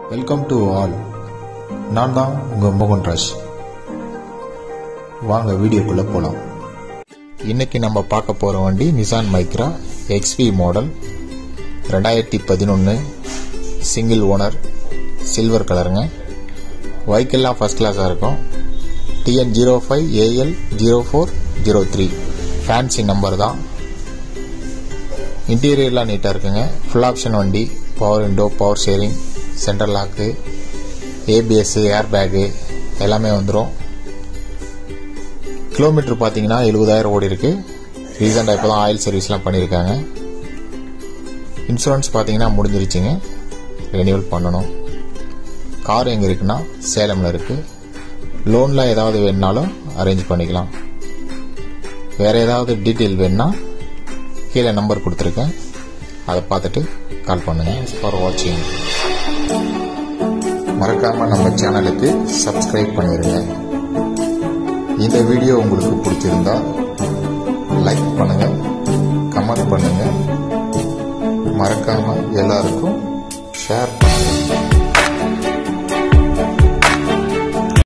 welcome to all நான் தான் உங்கள் மோகன் ராஜ் வாங்க வீடியோக்குள்ளே போகலாம் இன்னைக்கு நம்ம பார்க்க போகிற வண்டி நிசான் மைக்ரா எக்ஸ்பி மாடல் ரெண்டாயிரத்தி பதினொன்று சிங்கிள் ஓனர் சில்வர் கலருங்க வைக்கெல்லாம் ஃபஸ்ட் கிளாஸாக இருக்கும் TN zero five AL zero four zero three fancy number தான் இன்டீரியர்லாம் நீட்டாக இருக்குங்க ஃபுல் ஆப்ஷன் வண்டி power window power steering central lock ABS air bag எல்லாமே வந்துடும் கிலோமீட்டர் பார்த்தீங்கன்னா எழுபதாயிரம் ஓடி இருக்கு ரீசெண்டாக இப்போ தான் ஆயில் சர்வீஸ்லாம் பண்ணியிருக்காங்க இன்சூரன்ஸ் பார்த்தீங்கன்னா முடிஞ்சிருச்சுங்க ரெனியூவல் பண்ணணும் கார் எங்கே இருக்குன்னா சேலமில் இருக்குது லோனில் ஏதாவது வேணுனாலும் அரேஞ்ச் பண்ணிக்கலாம் வேறு ஏதாவது டீட்டெயில் வேணுன்னா கீழே நம்பர் கொடுத்துருக்கேன் அதை பார்த்துட்டு கால் பண்ணுங்கள் ஃபார் வாட்சிங் மறக்காமல் நம்ம சேனலுக்கு சப்ஸ்கிரைப் பண்ணிடுங்க இந்த வீடியோ உங்களுக்கு பிடிச்சிருந்தா லைக் பண்ணுங்கள் கமெண்ட் பண்ணுங்கள் மறக்காமல் எல்லாருக்கும் ஷேர் பண்ணுங்கள்